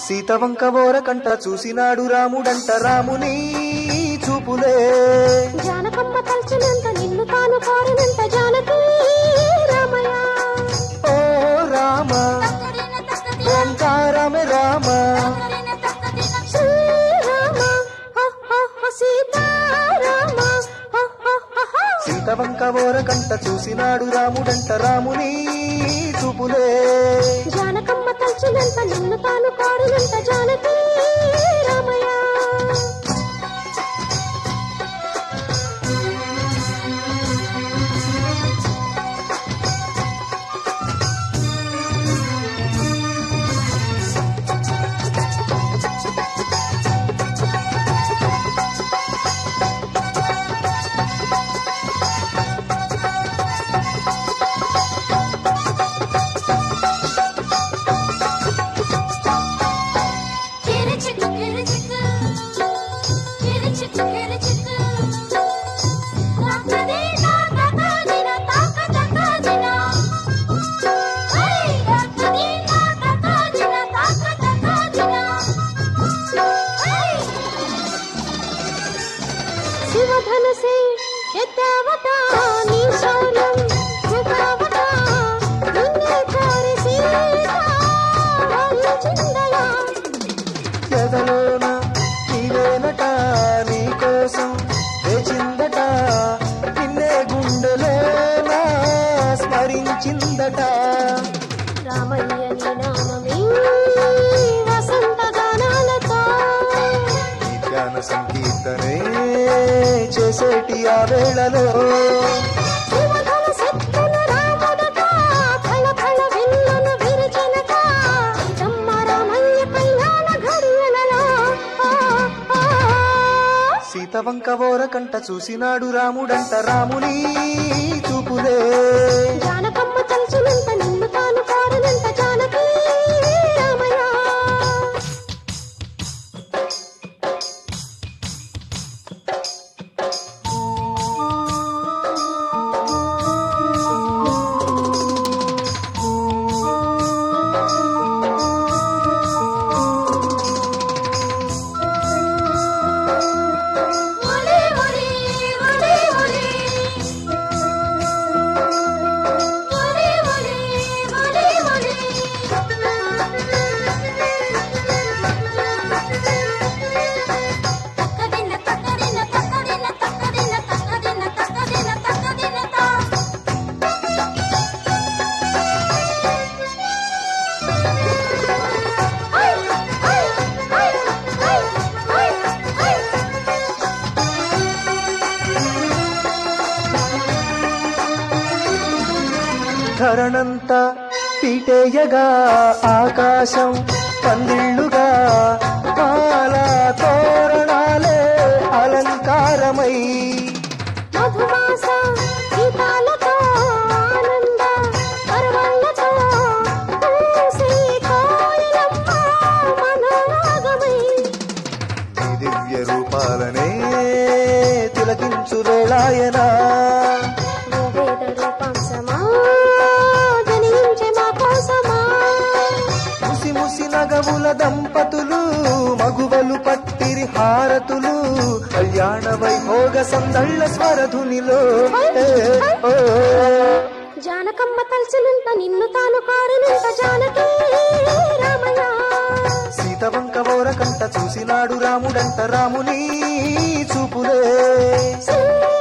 సీతవంక ఓరకంట చూసినాడు రాముడంట రాముని చూపులే జానకమ్మ తలచినంత నిన్ను తాను కోరినంత జానకి రామయ్య ఓ రామ ఓంకారమే రామ శ్రీరామ హ, హ, హ, సీతారామ హ, హ, హ, హ. సీతవంక ఓరకంట చూసినాడు రాముడంట రాముని చూపులే జానకమ్మ తలచినంత నిన్ను తాను కోరినంత జానకి రామయ్య కిరిచిక్కు కిరిచిక్కు కిరిచిక్కు కిరిచిక్కు తక్కదినా తక్కదినా తక్క తక్కదినా హై తక్కదినా తక్కదినా తక్క తక్కదినా హై శివధనసే ఎత్తావట నీ శౌర్యం చూపావట నిన్నే కోరి సీత వరించిందయా ఎదలోన నీవేనట నీ కోసం వేచిందట నిన్నే గుండెలోన స్మరించిందట రామయ్య నీ నామమే వసంత గానాలతో ఈ ధ్యాన సంకీర్తనే చేసేటి ఆ వేళలో శివధన శక్తుల రాముడట ఫల ఫల విల్లును విరిచినట చమ్మ రామయ్య కళ్యాణ ఘడియలలో ఆ, ఆ. సీతవంక ఓరకంట చూసినాడు రాముడంట రాముని చూపులే జానకమ్మ తలచినంత నిన్ను తాను కోరినంత జానకి రామయ్య ఒలి ఒలి ఒలి ఒలి ఒలి ఒలి ఒలి ఒలి తక్కదిన తక్కదిన తక్కదిన తక్కదిన తక్కదిన తక్కదిన తక్కదిన తా హై హై హై హై హై హై ధరణంతా పీటేయగా ఆకాశం పందిళ్ళుగా మాల తోరణాలే అలంకారమై మధుమాస గీతాలతో ఆనంద పర్వాలతో పూసే కోయిలమ్మ మనోరాగమై ఈ దివ్య రూపాలనే తిలకించు వేళాయనా వేద రూపాంశమా జనించే మా కోసమా ముసి ముసి నగవుల దంపతులు మగువలు పట్టిరి హారతులు కళ్యాణ వైభోగ సందళ్ళ స్వరధునిలో ఏ, ఓ. జానకమ్మ తలచినంత నిన్ను తాను కోరినంత జానకి రామయ్య సీతవంక ఓరకంట చూసినాడు రాముడంట రాముని చూపులే శ్రీ